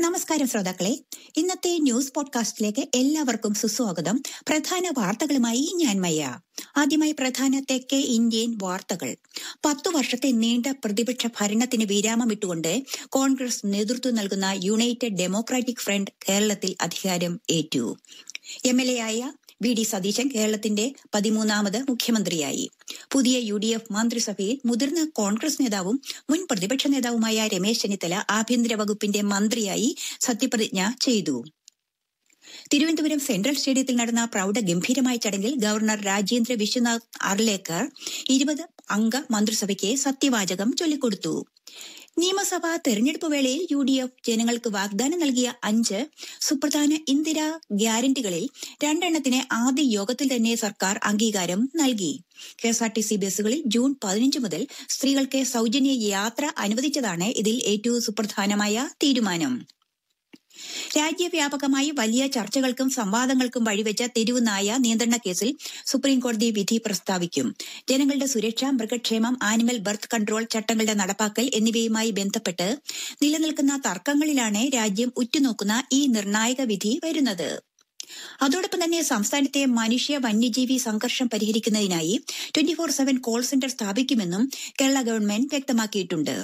നമസ്കാരം ശ്രോതാക്കളെ ഇന്നത്തെ ന്യൂസ് പോഡ്കാസ്റ്റിലേക്ക് എല്ലാവർക്കും സുസ്വാഗതം പ്രധാന വാർത്തകളുമായി ഞാൻ മയ്യ ആദ്യമായി പ്രധാന തെക്കേ ഇന്ത്യൻ വാർത്തകൾ പത്തു വർഷത്തെ നീണ്ട പ്രതിപക്ഷ ഭരണത്തിന് വിരാമമിട്ടുകൊണ്ട് കോൺഗ്രസ് നേതൃത്വം നൽകുന്ന യുണൈറ്റഡ് ഡെമോക്രാറ്റിക് ഫ്രണ്ട് കേരളത്തിൽ അധികാരം ഏറ്റു എം എൽ എ ആയ വി ഡി സതീശൻ കേരളത്തിന്റെ പതിമൂന്നാമത് മുഖ്യമന്ത്രിയായി പുതിയ യു ഡി എഫ് മന്ത്രിസഭയിൽ മുതിർന്ന കോൺഗ്രസ് നേതാവും മുൻ പ്രതിപക്ഷ നേതാവുമായ രമേശ് ചെന്നിത്തല ആഭ്യന്തര വകുപ്പിന്റെ മന്ത്രിയായി സത്യപ്രതിജ്ഞ ചെയ്തു തിരുവനന്തപുരം സെൻട്രൽ സ്റ്റേഡിയത്തിൽ നടന്ന പ്രൗഢഗംഭീരമായ ചടങ്ങിൽ ഗവർണർ രാജേന്ദ്ര വിശ്വനാഥ് അർലേക്കർ ഇരുപത് അംഗ മന്ത്രിസഭയ്ക്ക് സത്യവാചകം ചൊല്ലിക്കൊടുത്തു നിയമസഭാ തെരഞ്ഞെടുപ്പ് വേളയിൽ യു ഡി എഫ് ജനങ്ങൾക്ക് വാഗ്ദാനം നൽകിയ അഞ്ച് സുപ്രധാന ഇന്ദിരാ ഗ്യാരണ്ടികളിൽ രണ്ടെണ്ണത്തിന് ആദ്യ യോഗത്തിൽ തന്നെ സർക്കാർ അംഗീകാരം നൽകി K S R T C ബസ്സുകളിൽ ജൂൺ പതിനഞ്ച് മുതൽ സ്ത്രീകൾക്ക് സൗജന്യ യാത്ര അനുവദിച്ചതാണ് ഇതിൽ ഏറ്റവും സുപ്രധാനമായ തീരുമാനം രാജ്യവ്യാപകമായി വലിയ ചർച്ചകൾക്കും സംവാദങ്ങൾക്കും വഴിവെച്ച തെരുവുനായ നിയന്ത്രണ കേസിൽ സുപ്രീംകോടതി വിധി പ്രസ്താവിക്കും ജനങ്ങളുടെ സുരക്ഷ മൃഗക്ഷേമം ആനിമൽ ബർത്ത് കൺട്രോൾ ചട്ടങ്ങളുടെ നടപ്പാക്കൽ എന്നിവയുമായി ബന്ധപ്പെട്ട് നിലനിൽക്കുന്ന തർക്കങ്ങളിലാണ് രാജ്യം ഉറ്റുനോക്കുന്ന ഈ നിർണായക വിധി വരുന്നത് അതോടൊപ്പം തന്നെ സംസ്ഥാനത്തെ മനുഷ്യ വന്യജീവി സംഘർഷം പരിഹരിക്കുന്നതിനായി twenty four seven call centre സ്ഥാപിക്കുമെന്നും കേരള ഗവൺമെന്റ് വ്യക്തമാക്കിയിട്ടുണ്ട്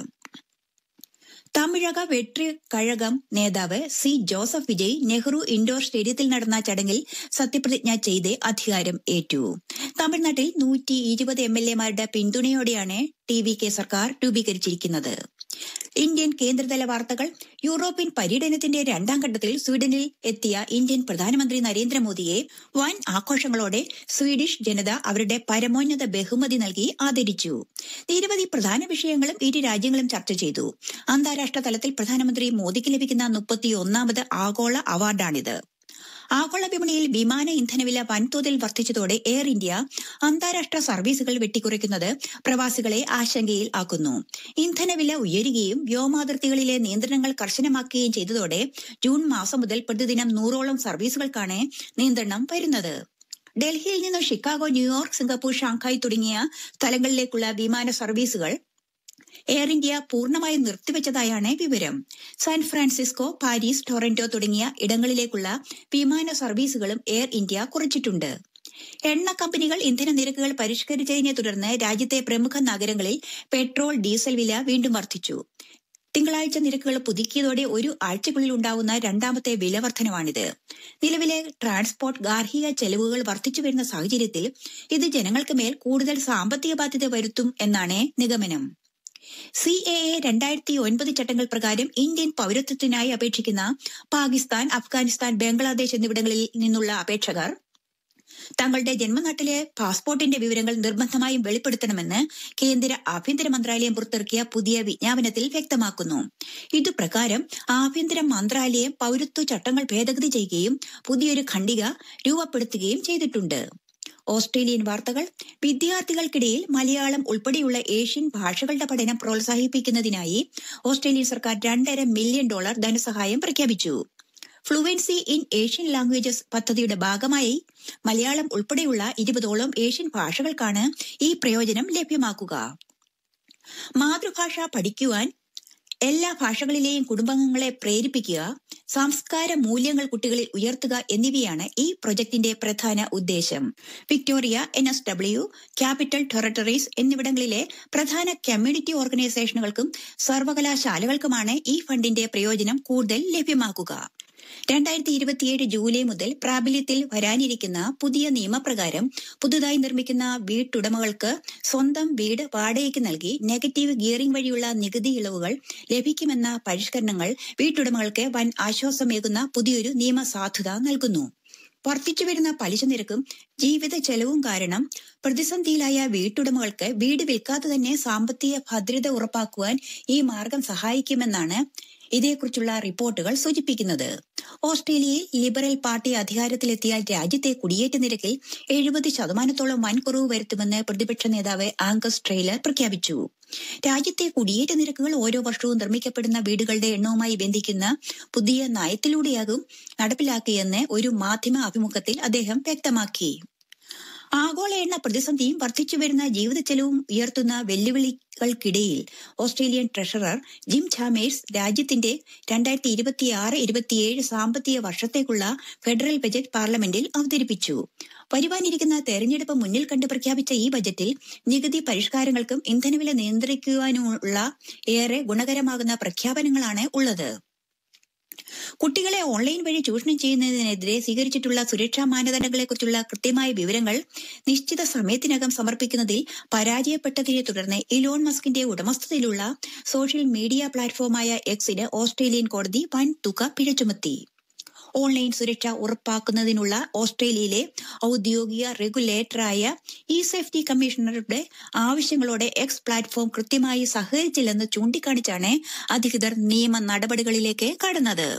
തമിഴക വെട്രി കഴകം നേതാവ് സി ജോസഫ് വിജയ് നെഹ്റു ഇൻഡോർ സ്റ്റേഡിയത്തിൽ നടന്ന ചടങ്ങിൽ സത്യപ്രതിജ്ഞ ചെയ്ത് അധികാരം ഏറ്റു തമിഴ്നാട്ടിൽ നൂറ്റി ഇരുപത് എം എൽ എമാരുടെ പിന്തുണയോടെയാണ് ടി വി കെ സർക്കാർ രൂപീകരിച്ചിരിക്കുന്നത് ഇന്ത്യൻ കേന്ദ്രതല വാർത്തകൾ യൂറോപ്യൻ പര്യടനത്തിന്റെ രണ്ടാം ഘട്ടത്തിൽ സ്വീഡനിൽ എത്തിയ ഇന്ത്യൻ പ്രധാനമന്ത്രി നരേന്ദ്രമോദിയെ വൻ ആഘോഷങ്ങളോടെ സ്വീഡിഷ് ജനത അവരുടെ പരമോന്നത ബഹുമതി നൽകി ആദരിച്ചു നിരവധി പ്രധാന വിഷയങ്ങളും ഇരു രാജ്യങ്ങളും ചർച്ച ചെയ്തു അന്താരാഷ്ട്ര തലത്തിൽ പ്രധാനമന്ത്രി മോദിക്ക് ലഭിക്കുന്ന മുപ്പത്തിയൊന്നാമത് ആഗോള അവാർഡാണിത് ആഗോള വിപണിയിൽ വിമാന ഇന്ധനവില വൻതോതിൽ വർദ്ധിച്ചതോടെ എയർ ഇന്ത്യ അന്താരാഷ്ട്ര സർവീസുകൾ വെട്ടിക്കുറയ്ക്കുന്നത് പ്രവാസികളെ ആശങ്കയിൽ ആക്കുന്നു ഇന്ധനവില ഉയരുകയും വ്യോമാതിർത്തികളിലെ നിയന്ത്രണങ്ങൾ കർശനമാക്കുകയും ചെയ്തതോടെ ജൂൺ മാസം മുതൽ പ്രതിദിനം നൂറോളം സർവീസുകൾക്കാണ് നിയന്ത്രണം വരുന്നത് ഡൽഹിയിൽ നിന്ന് ഷിക്കാഗോ ന്യൂയോർക്ക് സിംഗപ്പൂർ ഷാങ്ഹായ് തുടങ്ങിയ സ്ഥലങ്ങളിലേക്കുള്ള വിമാന സർവീസുകൾ എയർ ഇന്ത്യ പൂർണ്ണമായും നിർത്തിവെച്ചതായാണ് വിവരം സാൻ ഫ്രാൻസിസ്കോ പാരീസ് ടൊറന്റോ തുടങ്ങിയ ഇടങ്ങളിലേക്കുള്ള വിമാന സർവീസുകളും എയർ ഇന്ത്യ കുറച്ചിട്ടുണ്ട് എണ്ണ കമ്പനികൾ ഇന്ധന നിരക്കുകൾ പരിഷ്കരിച്ചതിനെ തുടർന്ന് രാജ്യത്തെ പ്രമുഖ നഗരങ്ങളിൽ പെട്രോൾ ഡീസൽ വില വീണ്ടും വർദ്ധിച്ചു തിങ്കളാഴ്ച നിരക്കുകൾ പുതുക്കിയതോടെ ഒരു ആഴ്ചക്കുള്ളിൽ ഉണ്ടാവുന്ന രണ്ടാമത്തെ വില വർധനമാണിത് നിലവിലെ ട്രാൻസ്പോർട്ട് ഗാർഹിക ചെലവുകൾ വർദ്ധിച്ചു വരുന്ന സാഹചര്യത്തിൽ ഇത് ജനങ്ങൾക്ക് മേൽ കൂടുതൽ സാമ്പത്തിക ബാധ്യത വരുത്തും എന്നാണ് നിഗമനം സി എ എ രണ്ടായിരത്തി ഒൻപത് ചട്ടങ്ങൾ പ്രകാരം ഇന്ത്യൻ പൌരത്വത്തിനായി അപേക്ഷിക്കുന്ന പാകിസ്ഥാൻ അഫ്ഗാനിസ്ഥാൻ ബംഗ്ലാദേശ് എന്നിവിടങ്ങളിൽ നിന്നുള്ള അപേക്ഷകർ തങ്ങളുടെ ജന്മനാട്ടിലെ പാസ്പോർട്ടിന്റെ വിവരങ്ങൾ നിർബന്ധമായും വെളിപ്പെടുത്തണമെന്ന് കേന്ദ്ര ആഭ്യന്തര മന്ത്രാലയം പുറത്തിറക്കിയ പുതിയ വിജ്ഞാപനത്തിൽ വ്യക്തമാക്കുന്നു ഇതുപ്രകാരം ആഭ്യന്തര മന്ത്രാലയം പൌരത്വ ചട്ടങ്ങൾ ഭേദഗതി ചെയ്യുകയും പുതിയൊരു ഖണ്ഡിക രൂപപ്പെടുത്തുകയും ചെയ്തിട്ടുണ്ട് ഓസ്ട്രേലിയൻ വാർത്തകൾ വിദ്യാർത്ഥികൾക്കിടയിൽ മലയാളം ഉൾപ്പെടെയുള്ള ഏഷ്യൻ ഭാഷകളുടെ പഠനം പ്രോത്സാഹിപ്പിക്കുന്നതിനായി ഓസ്ട്രേലിയൻ സർക്കാർ രണ്ടര മില്യൺ ഡോളർ ധനസഹായം പ്രഖ്യാപിച്ചു ഫ്ലുവൻസി ഇൻ ഏഷ്യൻ ലാംഗ്വേജസ് പദ്ധതിയുടെ ഭാഗമായി മലയാളം ഉൾപ്പെടെയുള്ള ഇരുപതോളം ഏഷ്യൻ ഭാഷകൾക്കാണ് ഈ പ്രയോജനം ലഭ്യമാക്കുക മാതൃഭാഷ പഠിക്കുവാൻ എല്ലാ ഭാഷകളിലെയും കുടുംബാംഗങ്ങളെ പ്രേരിപ്പിക്കുക സംസ്കാര മൂല്യങ്ങൾ കുട്ടികളിൽ ഉയർത്തുക എന്നിവയാണ് ഈ പ്രൊജക്ടിന്റെ പ്രധാന ഉദ്ദേശം Victoria N S W capital territories എന്നിവിടങ്ങളിലെ പ്രധാന കമ്മ്യൂണിറ്റി ഓർഗനൈസേഷനുകൾക്കും സർവകലാശാലകൾക്കുമാണ് ഈ ഫണ്ടിന്റെ പ്രയോജനം കൂടുതൽ ലഭ്യമാക്കുക രണ്ടായിരത്തി ഇരുപത്തിയേഴ് ജൂലൈ മുതൽ പ്രാബല്യത്തിൽ വരാനിരിക്കുന്ന പുതിയ നിയമപ്രകാരം പുതുതായി നിർമ്മിക്കുന്ന വീട്ടുടമകൾക്ക് സ്വന്തം വീട് വാടകയ്ക്ക് നൽകി നെഗറ്റീവ് ഗിയറിംഗ് വഴിയുള്ള നികുതി ഇളവുകൾ ലഭിക്കുമെന്ന പരിഷ്കരണങ്ങൾ വീട്ടുടമകൾക്ക് വൻ ആശ്വാസമേകുന്ന പുതിയൊരു നിയമസാധുത നൽകുന്നു വർദ്ധിച്ചു വരുന്ന പലിശ നിരക്കും ജീവിത ചെലവും കാരണം പ്രതിസന്ധിയിലായ വീട്ടുടമകൾക്ക് വീട് വിൽക്കാതെ തന്നെ സാമ്പത്തിക ഭദ്രത ഉറപ്പാക്കുവാൻ ഈ മാർഗം സഹായിക്കുമെന്നാണ് ഇതേക്കുറിച്ചുള്ള റിപ്പോർട്ടുകൾ സൂചിപ്പിക്കുന്നത് ഓസ്ട്രേലിയയിൽ ലിബറൽ പാർട്ടി അധികാരത്തിലെത്തിയാൽ രാജ്യത്തെ കുടിയേറ്റ നിരക്കിൽ എഴുപത് ശതമാനത്തോളം വൻകുറവ് വരുത്തുമെന്ന് പ്രതിപക്ഷ നേതാവ് ആംഗസ് ട്രെയിലർ പ്രഖ്യാപിച്ചു രാജ്യത്തെ കുടിയേറ്റ നിരക്കുകൾ ഓരോ വർഷവും നിർമ്മിക്കപ്പെടുന്ന വീടുകളുടെ എണ്ണവുമായി ബന്ധിക്കുന്ന പുതിയ നയത്തിലൂടെയാകും നടപ്പിലാക്കിയെന്ന് ഒരു മാധ്യമ അഭിമുഖത്തിൽ അദ്ദേഹം വ്യക്തമാക്കി ആഗോള എണ്ണ പ്രതിസന്ധിയും വർദ്ധിച്ചുവരുന്ന ജീവിത ചെലവും ഉയർത്തുന്ന വെല്ലുവിളികൾക്കിടയിൽ ഓസ്ട്രേലിയൻ ട്രഷറർ ജിം ചാമേഴ്സ് രാജ്യത്തിന്റെ രണ്ടായിരത്തി ഇരുപത്തിയാറ് ഇരുപത്തിയേഴ് സാമ്പത്തിക വർഷത്തേക്കുള്ള ഫെഡറൽ ബജറ്റ് പാർലമെന്റിൽ അവതരിപ്പിച്ചു വരുവാനിരിക്കുന്ന തെരഞ്ഞെടുപ്പ് മുന്നിൽ കണ്ട് പ്രഖ്യാപിച്ച ഈ ബജറ്റിൽ നികുതി പരിഷ്കാരങ്ങൾക്കും ഇന്ധനവില നിയന്ത്രിക്കുവാനുമുള്ള ഏറെ ഗുണകരമാകുന്ന പ്രഖ്യാപനങ്ങളാണ് ഉള്ളത് കുട്ടികളെ ഓൺലൈൻ വഴി ചൂഷണം ചെയ്യുന്നതിനെതിരെ സ്വീകരിച്ചിട്ടുള്ള സുരക്ഷാ മാനദണ്ഡങ്ങളെക്കുറിച്ചുള്ള കൃത്യമായ വിവരങ്ങൾ നിശ്ചിത സമയത്തിനകം സമർപ്പിക്കുന്നതിൽ പരാജയപ്പെട്ടതിനെ തുടർന്ന് ഇലോൺ മസ്കിന്റെ ഉടമസ്ഥതയിലുള്ള സോഷ്യൽ മീഡിയ പ്ലാറ്റ്ഫോമായ എക്സിന് ഓസ്ട്രേലിയൻ കോടതി വൻ തുക പിഴ ചുമത്തി ഓൺലൈൻ സുരക്ഷ ഉറപ്പാക്കുന്നതിനുള്ള ഓസ്ട്രേലിയയിലെ ഔദ്യോഗിക റെഗുലേറ്ററായ ഇ സേഫ്റ്റി കമ്മീഷണറുടെ ആവശ്യങ്ങളോടെ എക്സ് പ്ലാറ്റ്ഫോം കൃത്യമായി സഹകരിച്ചില്ലെന്ന് ചൂണ്ടിക്കാണിച്ചാണ് അധികൃതർ നിയമ നടപടികളിലേക്ക് കടന്നത്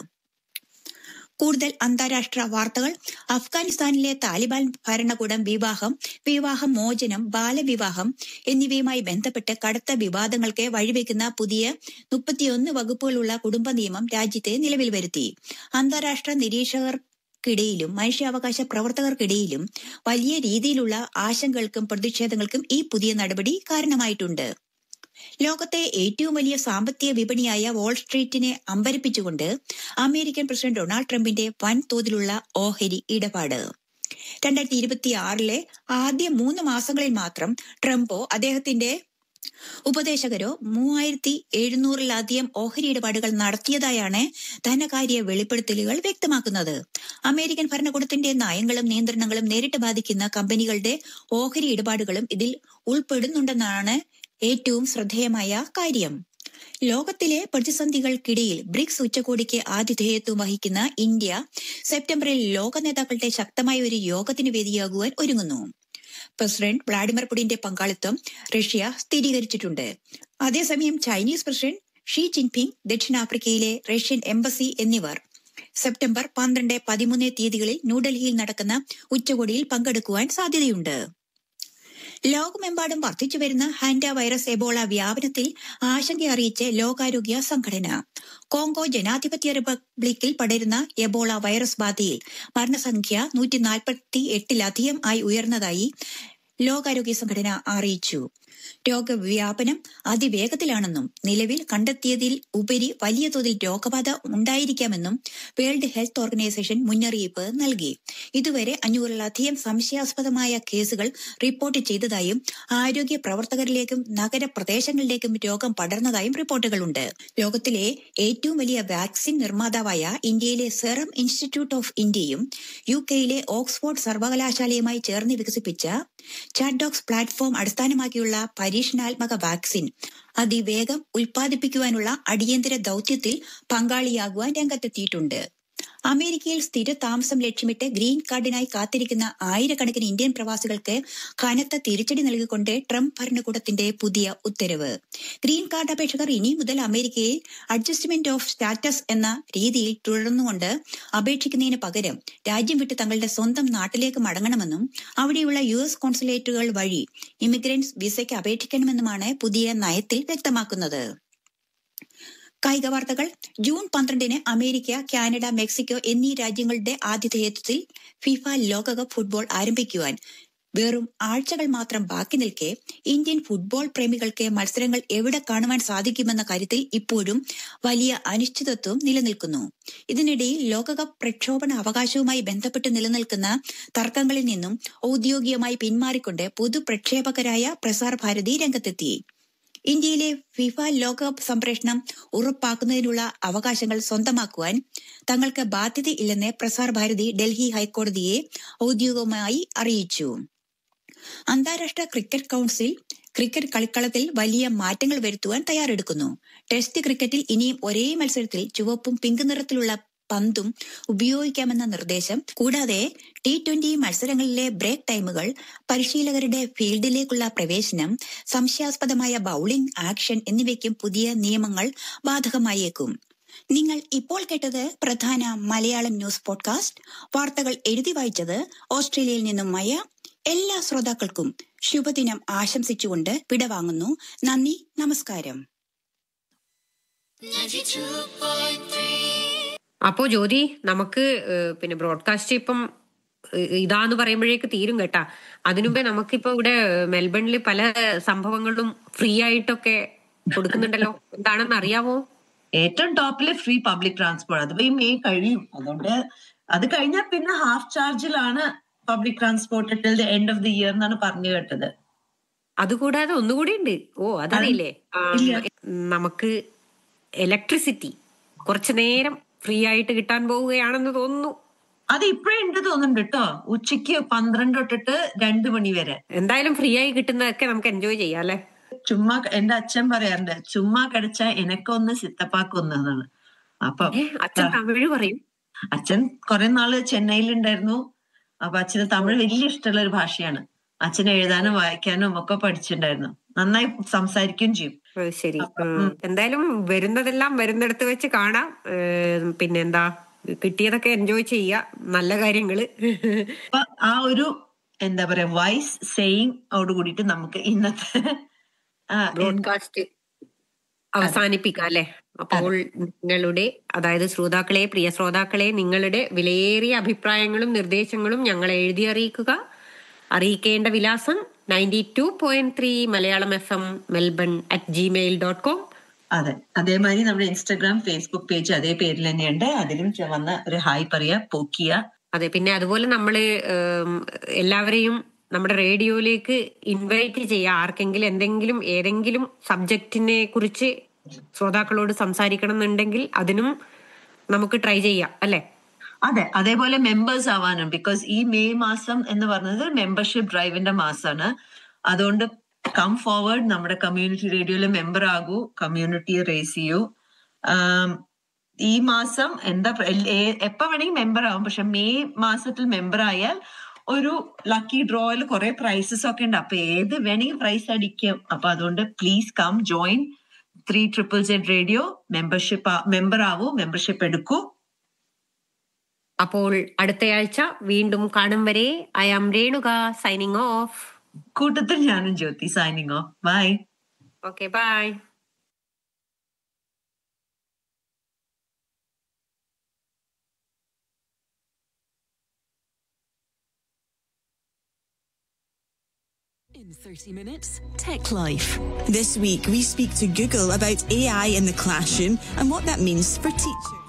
കൂടുതൽ അന്താരാഷ്ട്ര വാർത്തകൾ അഫ്ഗാനിസ്ഥാനിലെ താലിബാൻ ഭരണകൂടം വിവാഹം വിവാഹ മോചനം ബാലവിവാഹം എന്നിവയുമായി ബന്ധപ്പെട്ട് കടുത്ത വിവാദങ്ങൾക്ക് വഴിവെക്കുന്ന പുതിയ മുപ്പത്തിയൊന്ന് വകുപ്പുകളുള്ള കുടുംബ നിയമം രാജ്യത്തെ നിലവിൽ വരുത്തി അന്താരാഷ്ട്ര നിരീക്ഷകർ ിടയിലും മനുഷ്യാവകാശ പ്രവർത്തകർക്കിടയിലും വലിയ രീതിയിലുള്ള ആശങ്കകൾക്കും പ്രതിഷേധങ്ങൾക്കും ഈ പുതിയ നടപടി കാരണമായിട്ടുണ്ട് ലോകത്തെ ഏറ്റവും വലിയ സാമ്പത്തിക വിപണിയായ വാൾസ്ട്രീറ്റിനെ അമ്പരിപ്പിച്ചുകൊണ്ട് അമേരിക്കൻ പ്രസിഡന്റ് ഡൊണാൾഡ് ട്രംപിന്റെ വൻതോതിലുള്ള ഓഹരി ഇടപാട് രണ്ടായിരത്തി ഇരുപത്തിയാറിലെ ആദ്യ മൂന്ന് മാസങ്ങളിൽ മാത്രം ട്രംപോ അദ്ദേഹത്തിന്റെ ഉപദേശകരോ മൂവായിരത്തി എഴുന്നൂറിലധികം ഓഹരി ഇടപാടുകൾ നടത്തിയതായാണ് ധനകാര്യ വെളിപ്പെടുത്തലുകൾ വ്യക്തമാക്കുന്നത് അമേരിക്കൻ ഭരണകൂടത്തിന്റെ നയങ്ങളും നിയന്ത്രണങ്ങളും നേരിട്ട് ബാധിക്കുന്ന കമ്പനികളുടെ ഓഹരി ഇടപാടുകളും ഇതിൽ ഉൾപ്പെടുന്നുണ്ടെന്നാണ് ഏറ്റവും ശ്രദ്ധേയമായ കാര്യം ലോകത്തിലെ പ്രതിസന്ധികൾക്കിടയിൽ ബ്രിക്സ് ഉച്ചകോടിക്ക് ആതിഥേയത്വം വഹിക്കുന്ന ഇന്ത്യ സെപ്റ്റംബറിൽ ലോക നേതാക്കളുടെ ശക്തമായ ഒരു യോഗത്തിന് വേദിയാകുവാൻ ഒരുങ്ങുന്നു പ്രസിഡന്റ് വ്ളാഡിമിർ പുടിന്റെ പങ്കാളിത്തം റഷ്യ സ്ഥിരീകരിച്ചിട്ടുണ്ട് അതേസമയം ചൈനീസ് പ്രസിഡന്റ് ഷീ ജിൻപിങ് ദക്ഷിണാഫ്രിക്കയിലെ റഷ്യൻ എംബസി എന്നിവർ സെപ്റ്റംബർ പന്ത്രണ്ട് പതിമൂന്ന് തീയതികളിൽ ന്യൂഡൽഹിയിൽ നടക്കുന്ന ഉച്ചകോടിയിൽ പങ്കെടുക്കുവാൻ സാധ്യതയുണ്ട് ലോകമെമ്പാടും വർദ്ധിച്ചുവരുന്ന ഹാൻഡ വൈറസ് എബോള വ്യാപനത്തിൽ ആശങ്ക അറിയിച്ച് ലോകാരോഗ്യ സംഘടന കോങ്കോ ജനാധിപത്യ റിപ്പബ്ലിക്കിൽ പടരുന്ന എബോള വൈറസ് ബാധയിൽ മരണസംഖ്യ നൂറ്റി നാൽപ്പത്തി എട്ടിലധികം ആയി ഉയർന്നതായി ലോകാരോഗ്യ സംഘടന അറിയിച്ചു രോഗവ്യാപനം അതിവേഗത്തിലാണെന്നും നിലവിൽ കണ്ടെത്തിയതിൽ ഉപരി വലിയ തോതിൽ രോഗബാധ ഉണ്ടായിരിക്കാമെന്നും വേൾഡ് ഹെൽത്ത് ഓർഗനൈസേഷൻ മുന്നറിയിപ്പ് നൽകി ഇതുവരെ അഞ്ഞൂറിലധികം സംശയാസ്പദമായ കേസുകൾ റിപ്പോർട്ട് ചെയ്തതായും ആരോഗ്യ പ്രവർത്തകരിലേക്കും നഗരപ്രദേശങ്ങളിലേക്കും രോഗം പടർന്നതായും റിപ്പോർട്ടുകളുണ്ട് ലോകത്തിലെ ഏറ്റവും വലിയ വാക്സിൻ നിർമ്മാതാവായ ഇന്ത്യയിലെ സെറം ഇൻസ്റ്റിറ്റ്യൂട്ട് ഓഫ് ഇന്ത്യയും യു കെയിലെ ഓക്സ്ഫോർഡ് സർവകലാശാലയുമായി ചേർന്ന് വികസിപ്പിച്ച ചാറ്റ്ഡോക്സ് പ്ലാറ്റ്ഫോം അടിസ്ഥാനമാക്കിയുള്ള പരീക്ഷണാത്മക വാക്സിൻ അതിവേഗം ഉൽപ്പാദിപ്പിക്കുവാനുള്ള അടിയന്തര ദൌത്യത്തിൽ പങ്കാളിയാകുവാൻ രംഗത്തെത്തിയിട്ടുണ്ട് അമേരിക്കയിൽ സ്ഥിര താമസം ലക്ഷ്യമിട്ട് ഗ്രീൻ കാർഡിനായി കാത്തിരിക്കുന്ന ആയിരക്കണക്കിന് ഇന്ത്യൻ പ്രവാസികൾക്ക് കനത്ത തിരിച്ചടി നൽകിക്കൊണ്ട് ട്രംപ് ഭരണകൂടത്തിന്റെ പുതിയ ഉത്തരവ് ഗ്രീൻ കാർഡ് അപേക്ഷകർ ഇനി മുതൽ അമേരിക്കയിൽ അഡ്ജസ്റ്റ്മെന്റ് ഓഫ് സ്റ്റാറ്റസ് എന്ന രീതിയിൽ തുടർന്നുകൊണ്ട് അപേക്ഷിക്കുന്നതിന് പകരം രാജ്യം വിട്ട് തങ്ങളുടെ സ്വന്തം നാട്ടിലേക്ക് മടങ്ങണമെന്നും അവിടെയുള്ള യു എസ് കോൺസുലേറ്റുകൾ വഴി ഇമിഗ്രൻസ് വിസയ്ക്ക് അപേക്ഷിക്കണമെന്നുമാണ് പുതിയ നയത്തിൽ വ്യക്തമാക്കുന്നത് കായിക വാർത്തകൾ ജൂൺ പന്ത്രണ്ടിന് അമേരിക്ക കാനഡ മെക്സിക്കോ എന്നീ രാജ്യങ്ങളുടെ ആതിഥേയത്വത്തിൽ ഫിഫ ലോകകപ്പ് ഫുട്ബോൾ ആരംഭിക്കുവാൻ വെറും ആഴ്ചകൾ മാത്രം ബാക്കി നിൽക്കെ ഇന്ത്യൻ ഫുട്ബോൾ പ്രേമികൾക്ക് മത്സരങ്ങൾ എവിടെ കാണുവാൻ സാധിക്കുമെന്ന കാര്യത്തിൽ ഇപ്പോഴും വലിയ അനിശ്ചിതത്വം നിലനിൽക്കുന്നു ഇതിനിടയിൽ ലോകകപ്പ് പ്രക്ഷോഭണ അവകാശവുമായി ബന്ധപ്പെട്ട് നിലനിൽക്കുന്ന തർക്കങ്ങളിൽ നിന്നും ഔദ്യോഗികമായി പിന്മാറിക്കൊണ്ട് പൊതു പ്രക്ഷേപകരായ പ്രസാർ ഭാരതി രംഗത്തെത്തി ഇന്ത്യയിലെ ഫിഫ ലോകകപ്പ് സംപ്രേഷണം ഉറപ്പാക്കുന്നതിനുള്ള അവകാശങ്ങൾ സ്വന്തമാക്കുവാൻ തങ്ങൾക്ക് ബാധ്യതയില്ലെന്ന് പ്രസാർ ഭാരതി ഡൽഹി ഹൈക്കോടതിയെ ഔദ്യോഗികമായി അറിയിച്ചു അന്താരാഷ്ട്ര ക്രിക്കറ്റ് കൌൺസിൽ ക്രിക്കറ്റ് കളിക്കളത്തിൽ വലിയ മാറ്റങ്ങൾ വരുത്തുവാൻ തയ്യാറെടുക്കുന്നു ടെസ്റ്റ് ക്രിക്കറ്റിൽ ഇനിയും ഒരേ മത്സരത്തിൽ ചുവപ്പും പിങ്ക് നിറത്തിലുള്ള പന്തും ഉപയോഗിക്കാമെന്ന നിർദ്ദേശം കൂടാതെ ടി ട്വന്റി മത്സരങ്ങളിലെ ബ്രേക്ക് ടൈമുകൾ പരിശീലകരുടെ ഫീൽഡിലേക്കുള്ള പ്രവേശനം സംശയാസ്പദമായ ബൌളിംഗ് ആക്ഷൻ എന്നിവയ്ക്കും പുതിയ നിയമങ്ങൾ ബാധകമായേക്കും നിങ്ങൾ ഇപ്പോൾ കേട്ടത് പ്രധാന മലയാളം ന്യൂസ് പോഡ്കാസ്റ്റ് വാർത്തകൾ എഴുതി വായിച്ചത് ഓസ്ട്രേലിയയിൽ നിന്നും മയ എല്ലാ ശ്രോതാക്കൾക്കും ശുഭദിനം ആശംസിച്ചുകൊണ്ട് വിടവാങ്ങുന്നു നന്ദി നമസ്കാരം അപ്പോ ജ്യോതി നമുക്ക് ഏഹ്, പിന്നെ ബ്രോഡ്കാസ്റ്റ് ഇപ്പം ഇതാന്ന് പറയുമ്പോഴേക്ക് തീരും കേട്ടാ അതിനുമ്പേ നമുക്കിപ്പോ ഇവിടെ മെൽബണിൽ പല സംഭവങ്ങളും ഫ്രീ ആയിട്ടൊക്കെ കൊടുക്കുന്നുണ്ടല്ലോ എന്താണെന്ന് അറിയാവോ ഏറ്റവും ടോപ്പില് ഫ്രീ പബ്ലിക് ട്രാൻസ്പോർട്ട് അത് ഈ മെയ് കഴിയും അതുകൊണ്ട് അത് കഴിഞ്ഞാൽ പിന്നെ ഹാഫ് ചാർജിലാണ് public transport till the end of the year എന്നാണ് പറഞ്ഞു കേട്ടത് അതുകൂടാതെ ഒന്നുകൂടി ഉണ്ട് ഓ അതറിയില്ലേ ആ, നമുക്ക് ഇലക്ട്രിസിറ്റി കുറച്ചു നേരം ഫ്രീ ആയിട്ട് കിട്ടാൻ പോവുകയാണെന്ന് തോന്നുന്നു അത് ഇപ്പഴേ ഉണ്ട് തോന്നുന്നുണ്ട് കേട്ടോ ഉച്ചയ്ക്ക് പന്ത്രണ്ട് തൊട്ടിട്ട് രണ്ട് മണി വരെ എന്തായാലും ഫ്രീ ആയി കിട്ടുന്നതൊക്കെ നമുക്ക് എൻജോയ് ചെയ്യാം അല്ലെ ചുമ്മാ എന്റെ അച്ഛൻ പറയാറുണ്ട് ചുമ്മാ കടിച്ച എനക്കൊന്ന് സിത്തപ്പാക്കൊന്ന് എന്നാണ് അപ്പൊ അച്ഛൻ തമിഴ് പറയും അച്ഛൻ കുറെ നാള് ചെന്നൈയിലുണ്ടായിരുന്നു അപ്പൊ അച്ഛന് തമിഴ് വലിയ ഇഷ്ടമുള്ള ഒരു ഭാഷയാണ് അച്ഛൻ എഴുതാനും വായിക്കാനും ഒക്കെ പഠിച്ചിട്ടുണ്ടായിരുന്നു നന്നായി സംസാരിക്കുകയും ചെയ്യും ഓ, ശരി ഉം. എന്തായാലും വരുന്നതെല്ലാം വരുന്നിടത്ത് വെച്ച് കാണാം ഏം, പിന്നെന്താ കിട്ടിയതൊക്കെ എൻജോയ് ചെയ്യാ നല്ല കാര്യങ്ങള് അപ്പൊ ആ ഒരു എന്താ പറയാ വൈസ് സെയിങ് ഓട് കൂടിയിട്ട് നമുക്ക് ഇന്നത്തെ ആ, ബ്രോഡ്കാസ്റ്റ് അവസാനിപ്പിക്കാം അല്ലെ അപ്പോൾ നിങ്ങളുടെ അതായത് ശ്രോതാക്കളെ പ്രിയ ശ്രോതാക്കളെ നിങ്ങളുടെ വിലയേറിയ അഭിപ്രായങ്ങളും നിർദ്ദേശങ്ങളും ഞങ്ങളെ എഴുതി അറിയിക്കുക അറിയിക്കേണ്ട വിലാസം ninety two point three Malayalam F M Melbourne at gmail dot com അതെ അതേമാതിരി നമ്മുടെ ഇൻസ്റ്റാഗ്രാം ഫേസ്ബുക്ക് പേജ് അതേ പേരിൽ തന്നെയുണ്ട് അതിലും ചെ- വന്ന ഒരു ഹായ് പറയാ പോക്കിയ അതെ പിന്നെ അതുപോലെ നമ്മള് ഉം, എല്ലാവരെയും നമ്മുടെ റേഡിയോയിലേക്ക് ഇൻവൈറ്റ് ചെയ്യുക ആർക്കെങ്കിലും എന്തെങ്കിലും ഏതെങ്കിലും സബ്ജക്റ്റിനെ കുറിച്ച് ശ്രോതാക്കളോട് സംസാരിക്കണം എന്നുണ്ടെങ്കിൽ അതിനും നമുക്ക് ട്രൈ ചെയ്യാം അല്ലെ അതെ അതേപോലെ മെമ്പേഴ്സ് ആവാനും ബിക്കോസ് ഈ മെയ് മാസം എന്ന് പറയുന്നത് മെമ്പർഷിപ്പ് ഡ്രൈവിന്റെ മാസമാണ് അതുകൊണ്ട് കം ഫോർവേഡ് നമ്മുടെ കമ്മ്യൂണിറ്റി റേഡിയോയിൽ മെമ്പർ ആകൂ കമ്മ്യൂണിറ്റി റേസ് ചെയ്യൂ ആം, ഈ മാസം എന്താ പ്ര- എൽ- ഏ- എപ്പോ വേണമെങ്കിൽ മെമ്പർ ആവും പക്ഷെ മെയ് മാസത്തിൽ മെമ്പർ ആയാൽ ഒരു ലക്കി ഡ്രോയിൽ കുറെ പ്രൈസസ് ഒക്കെ ഉണ്ട് അപ്പൊ ഏത് വേണമെങ്കിൽ പ്രൈസ് അടിക്കും അപ്പൊ അതുകൊണ്ട് please come join three triple Z radio membership member ആവൂ മെമ്പർഷിപ്പ് എടുക്കൂ അപ്പോൾ അടുത്തയാഴ്ച വീണ്ടും കാണും വരെ I am Renuka signing off കൂട്ടത്തിൽ ഞാനും Jyothi signing off bye okay bye In 30 minutes, Tech Life. This week, we speak to Google about AI in the classroom and what that means for teachers.